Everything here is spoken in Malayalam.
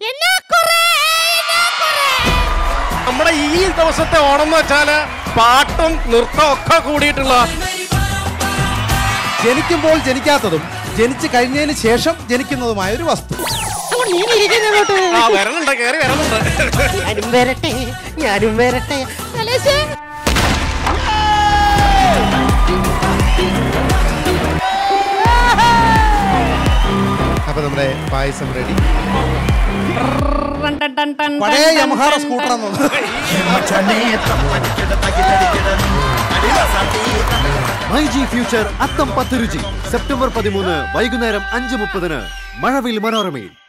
നമ്മുടെ ഈ ദിവസത്തെ ഓണം എന്ന് വെച്ചാല് പാട്ടും നൃത്തവും ഒക്കെ കൂടിയിട്ടുള്ള ജനിക്കുമ്പോൾ ജനിക്കാത്തതും ജനിച്ചു കഴിഞ്ഞതിന് ശേഷം ജനിക്കുന്നതുമായ ഒരു വസ്തു ആ വരണുണ്ട് കേറി വരണുണ്ട് ഞാനും വരട്ടെ ഞാനും വരട്ടെ കലേശേ അപ്പൊ നമ്മുടെ പായസം റെഡി പഴയ യമഹാറ scooter my G future Atham പത്ത് രുചി സെപ്റ്റംബർ പതിമൂന്ന് വൈകുന്നേരം അഞ്ച് മുപ്പതിന് മഴവിൽ മനോരമയിൽ